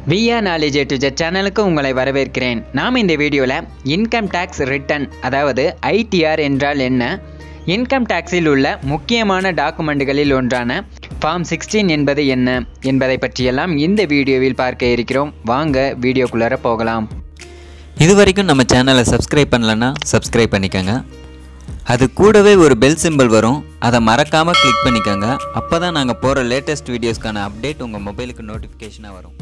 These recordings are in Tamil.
விஆ நாலேஜ் டு ஜெட் சேனலுக்கு உங்களை வரவேற்கிறேன் நாம் இந்த வீடியோவில் இன்கம் டேக்ஸ் ரிட்டர்ன் அதாவது ஐடிஆர் என்றால் என்ன இன்கம் டேக்ஸில் உள்ள முக்கியமான டாக்குமெண்ட்டுகளில் ஒன்றான ஃபார்ம் சிக்ஸ்டீன் என்பது என்ன என்பதை பற்றியெல்லாம் இந்த வீடியோவில் பார்க்க இருக்கிறோம் வாங்க வீடியோக்குள்ளார போகலாம் இது வரைக்கும் நம்ம சேனலை சப்ஸ்கிரைப் பண்ணலன்னா சப்ஸ்கிரைப் பண்ணிக்கோங்க அது கூடவே ஒரு பெல் சிம்பல் வரும் அதை மறக்காமல் கிளிக் பண்ணிக்கோங்க அப்போ தான் நாங்கள் போகிற லேட்டஸ்ட் வீடியோஸ்க்கான அப்டேட் உங்கள் மொபைலுக்கு நோட்டிஃபிகேஷனாக வரும்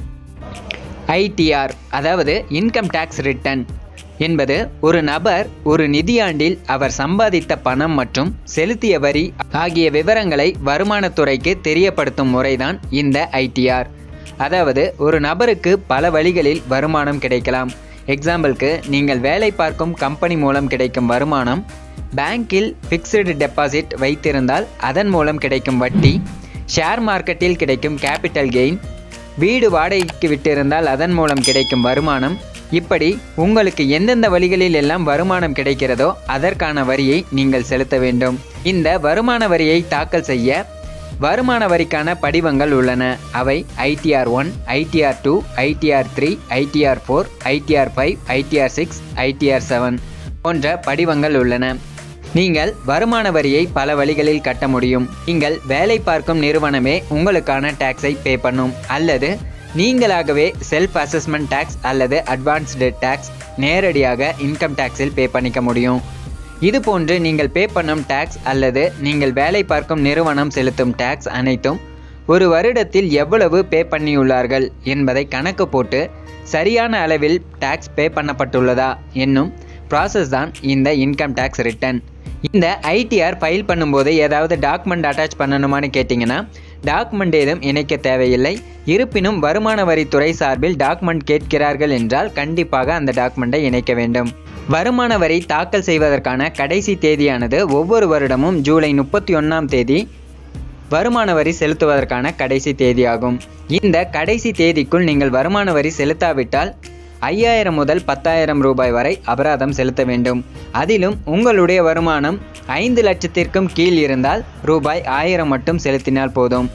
ஐடிஆர் அதாவது இன்கம் டேக்ஸ் ரிட்டர்ன் என்பது ஒரு நபர் ஒரு நிதியாண்டில் அவர் சம்பாதித்த பணம் மற்றும் செலுத்திய வரி ஆகிய விவரங்களை வருமானத்துறைக்கு தெரியப்படுத்தும் முறைதான் இந்த ஐடிஆர் அதாவது ஒரு நபருக்கு பல வழிகளில் வருமானம் கிடைக்கலாம் எக்ஸாம்பிளுக்கு நீங்கள் வேலை பார்க்கும் கம்பெனி மூலம் கிடைக்கும் வருமானம் பேங்கில் ஃபிக்ஸ்டு டெபாசிட் வைத்திருந்தால் அதன் மூலம் கிடைக்கும் வட்டி ஷேர் மார்க்கெட்டில் கிடைக்கும் கேபிட்டல் கெயின் வீடு வாடகைக்கு விட்டிருந்தால் அதன் மூலம் கிடைக்கும் வருமானம் இப்படி உங்களுக்கு எந்தெந்த வழிகளில் எல்லாம் வருமானம் கிடைக்கிறதோ அதற்கான வரியை நீங்கள் செலுத்த வேண்டும் இந்த வருமான வரியை தாக்கல் செய்ய வருமான வரிக்கான படிவங்கள் உள்ளன அவை ITR one ITR two ITR three ITR four ITR five ITR six ITR seven போன்ற படிவங்கள் உள்ளன நீங்கள் வருமான வரியை பல வழிகளில் கட்ட முடியும் நீங்கள் வேலை பார்க்கும் நிறுவனமே உங்களுக்கான டேக்ஸை பே பண்ணும் அல்லது நீங்களாகவே செல்ஃப் அசஸ்மெண்ட் டேக்ஸ் அல்லது அட்வான்ஸ்டு டேக்ஸ் நேரடியாக இன்கம் டேக்ஸில் பே பண்ணிக்க முடியும் இது போன்று நீங்கள் பே பண்ணும் டேக்ஸ் அல்லது நீங்கள் வேலை பார்க்கும் நிறுவனம் செலுத்தும் டேக்ஸ் அனைத்தும் ஒரு வருடத்தில் எவ்வளவு பே பண்ணியுள்ளார்கள் என்பதை கணக்கு போட்டு சரியான அளவில் டேக்ஸ் பே பண்ணப்பட்டுள்ளதா என்னும் ப்ராசஸ் தான் இந்த இன்கம் டேக்ஸ் ரிட்டர்ன் இந்த ஐடிஆர் ஃபைல் பண்ணும்போது ஏதாவது டாக்குமெண்ட் அட்டாச் பண்ணணுமான்னு கேட்டிங்கன்னா டாக்குமெண்ட் ஏதும் இணைக்க தேவையில்லை இருப்பினும் வருமான வரித்துறை சார்பில் டாக்குமெண்ட் கேட்கிறார்கள் என்றால் கண்டிப்பாக அந்த டாக்குமெண்ட்டை இணைக்க வேண்டும் வருமான வரி தாக்கல் செய்வதற்கான கடைசி தேதியானது ஒவ்வொரு வருடமும் ஜூலை முப்பத்தி ஒன்றாம் தேதி வருமான வரி செலுத்துவதற்கான கடைசி தேதியாகும் இந்த கடைசி தேதிக்குள் நீங்கள் வருமான வரி செலுத்தாவிட்டால் ஐயாயிரம் முதல் பத்தாயிரம் ரூபாய் வரை அபராதம் செலுத்த வேண்டும் அதிலும் உங்களுடைய வருமானம் ஐந்து லட்சத்திற்கும் கீழ் இருந்தால் ரூபாய் ஆயிரம் மட்டும் செலுத்தினால் போதும்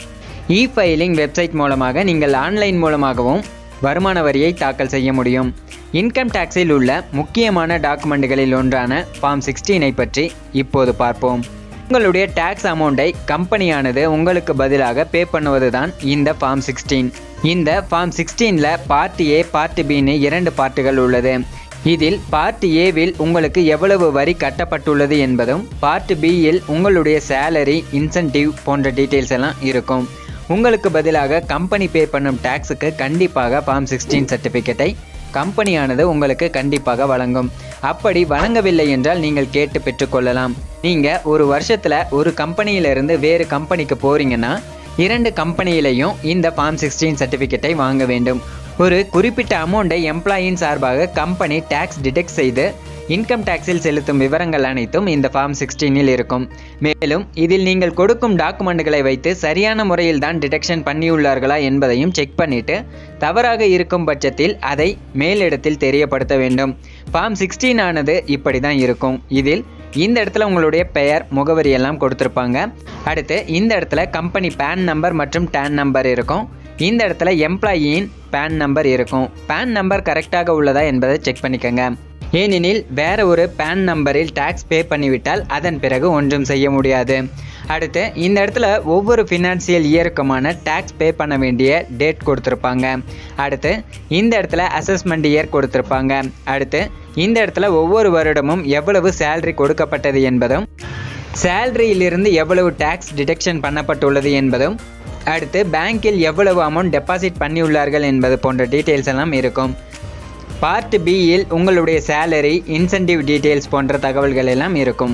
இ ஃபைலிங் வெப்சைட் மூலமாக நீங்கள் ஆன்லைன் மூலமாகவும் வருமான வரியை தாக்கல் செய்ய முடியும் இன்கம் டேக்ஸில் உள்ள முக்கியமான டாக்குமெண்ட்டுகளில் ஒன்றான ஃபார்ம் சிக்ஸ்டீனை பற்றி இப்போது பார்ப்போம் உங்களுடைய டேக்ஸ் அமௌண்ட்டை கம்பெனியானது உங்களுக்கு பதிலாக பே பண்ணுவது தான் இந்த ஃபார்ம் சிக்ஸ்டீன் இந்த ஃபார்ம் சிக்ஸ்டீனில் பார்ட் ஏ பார்ட் பின்னு இரண்டு பார்ட்டுகள் உள்ளது இதில் பார்ட் ஏவில் உங்களுக்கு எவ்வளவு வரி கட்டப்பட்டுள்ளது என்பதும் பார்ட் பியில் உங்களுடைய சேலரி இன்சென்டிவ் போன்ற டீட்டெயில்ஸ் எல்லாம் இருக்கும் உங்களுக்கு பதிலாக கம்பெனி பே பண்ணும் டேக்ஸுக்கு கண்டிப்பாக ஃபார்ம் சிக்ஸ்டீன் சர்டிஃபிகேட்டை கம்பெனியானது உங்களுக்கு கண்டிப்பாக வழங்கும் அப்படி வழங்கவில்லை என்றால் நீங்கள் கேட்டு பெற்றுக்கொள்ளலாம் நீங்கள் ஒரு வருஷத்தில் ஒரு கம்பெனியிலிருந்து வேறு கம்பெனிக்கு போகிறீங்கன்னா இரண்டு கம்பெனியிலையும் இந்த ஃபார்ம் சிக்ஸ்டீன் சர்டிஃபிகேட்டை வாங்க வேண்டும் ஒரு குறிப்பிட்ட அமௌண்ட்டை எம்ப்ளாயின் சார்பாக கம்பெனி டேக்ஸ் டிடெக்ட் செய்து இன்கம் டேக்ஸில் செலுத்தும் விவரங்கள் அனைத்தும் இந்த ஃபார்ம் சிக்ஸ்டீனில் இருக்கும் மேலும் இதில் நீங்கள் கொடுக்கும் டாக்குமெண்ட்டுகளை வைத்து சரியான முறையில் தான் டிடெக்ஷன் பண்ணியுள்ளார்களா என்பதையும் செக் பண்ணிட்டு தவறாக இருக்கும் பட்சத்தில் அதை மேலிடத்தில் தெரியப்படுத்த வேண்டும் ஃபார்ம் சிக்ஸ்டீன் ஆனது இப்படி தான் இருக்கும் இதில் இந்த இடத்துல உங்களுடைய பெயர் முகவரி எல்லாம் கொடுத்துருப்பாங்க அடுத்து இந்த இடத்துல கம்பெனி பேன் நம்பர் மற்றும் டேன் நம்பர் இருக்கும் இந்த இடத்துல எம்ப்ளாயியின் பேன் நம்பர் இருக்கும் பேன் நம்பர் கரெக்டாக உள்ளதா என்பதை செக் பண்ணிக்கோங்க ஏனெனில் வேற ஒரு பேன் நம்பரில் டேக்ஸ் பே பண்ணிவிட்டால் அதன் பிறகு ஒன்றும் செய்ய முடியாது அடுத்து இந்த இடத்துல ஒவ்வொரு ஃபினான்சியல் இயருக்குமான டேக்ஸ் பே பண்ண வேண்டிய டேட் கொடுத்துருப்பாங்க அடுத்து இந்த இடத்துல அசஸ்மெண்ட் இயர் கொடுத்துருப்பாங்க அடுத்து இந்த இடத்துல ஒவ்வொரு வருடமும் எவ்வளவு சேலரி கொடுக்கப்பட்டது என்பதும் சேலரியிலிருந்து எவ்வளவு டேக்ஸ் டிடெக்ஷன் பண்ணப்பட்டுள்ளது என்பதும் அடுத்து பேங்கில் எவ்வளவு அமௌண்ட் டெபாசிட் பண்ணியுள்ளார்கள் என்பது போன்ற டீட்டெயில்ஸ் எல்லாம் இருக்கும் பார்ட் பியில் உங்களுடைய சேலரி இன்சென்டிவ் டீட்டெயில்ஸ் போன்ற தகவல்கள் எல்லாம் இருக்கும்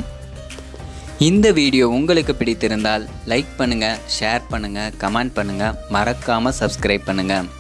இந்த வீடியோ உங்களுக்கு பிடித்திருந்தால் லைக் பண்ணுங்கள் ஷேர் பண்ணுங்கள் கமெண்ட் பண்ணுங்கள் மறக்காமல் சப்ஸ்கிரைப் பண்ணுங்கள்